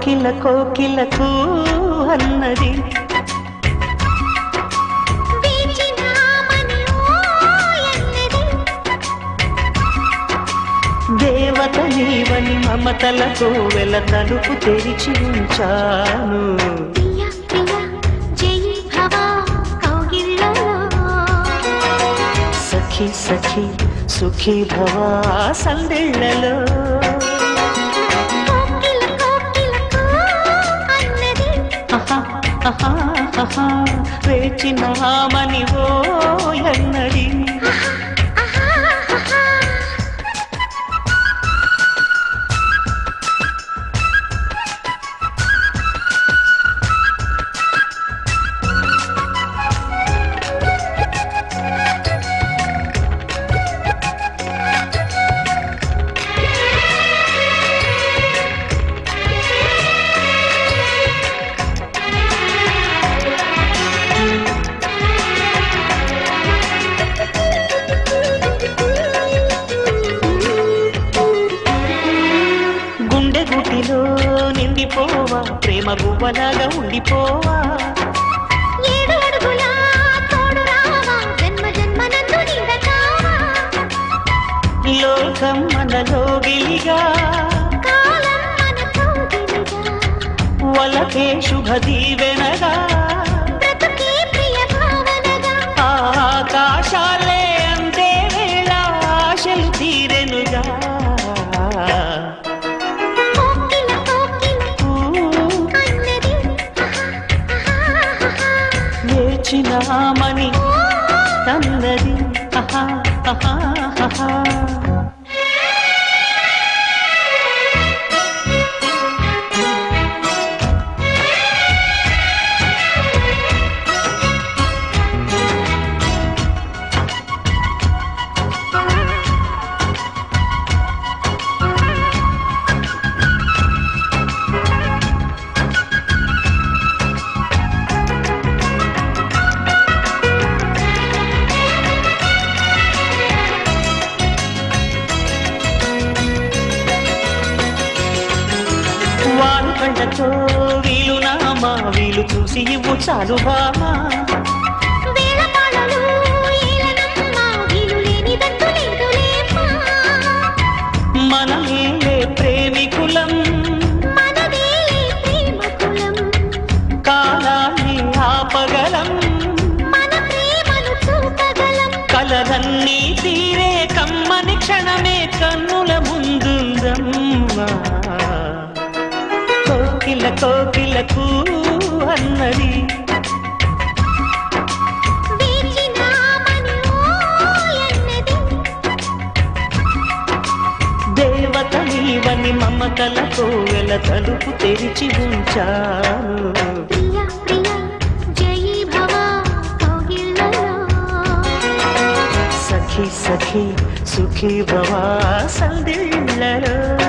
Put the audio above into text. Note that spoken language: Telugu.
కోకిల కోకిలకు అన్నది వేచినామని ఓయన్నది దేవత నీవని మమతలతో వెల తలుపు తెరిచి ఉంచాను ప్రియ ప్రియ జై భవ కౌగిళ్ళలో సఖి సఖి సుఖీ భవా సందిళ్ళలో కోకిల కోకిలకు అన్నది ఆహా, ఆహా, ఆహా, వేచినామని ఓ ఎన్నడి ఆహా ఆహా గుండె గుటిలో నిండిపోవా ప్రేమ గువ్వలాగా ఉండిపోవా ఏడు అడుగుల తోడు రావా జన్మ జన్మనందు నిందకావా లోకం మనలో గిలిగా కాలం మన కౌగిలిగా వలకే శుభ దీవెనగా బ్రతుకే ప్రియ భావనగా ఆకాశాలే అంతే వేళ ఆశలు తీరెనుగా కోకిల కోకిల ఊ, అన్నది ఆహా ఆహా వేచినామని తన్నది ఆహా, ఆహా, ఆహా. వారు కండతో వీలు నామా వీలు చూసి ఇవ్వు చాలు బామా వేల పాడలు ఏలనమ్మ వీలు లేనిదంటూ లేదులేమ్మా మనమేలే ప్రేమికులం మనదేలే ప్రేమ కులం కాలాన్ని ఆపగలం మన ప్రేమను చూపగలం కలలన్నీ తీరే కమ్మని క్షణమే కన్నుల ముందుందమ్మా కోకిల కోకిలకు అన్నది వేచినామని ఓయన్నది దేవత నీవని మమతలతో వెల తలుపు తెరిచి ఉంచాను ప్రియ ప్రియ జై భవ కౌగిళ్ళలో సఖి సఖి సుఖీ భవా సందిళ్ళలో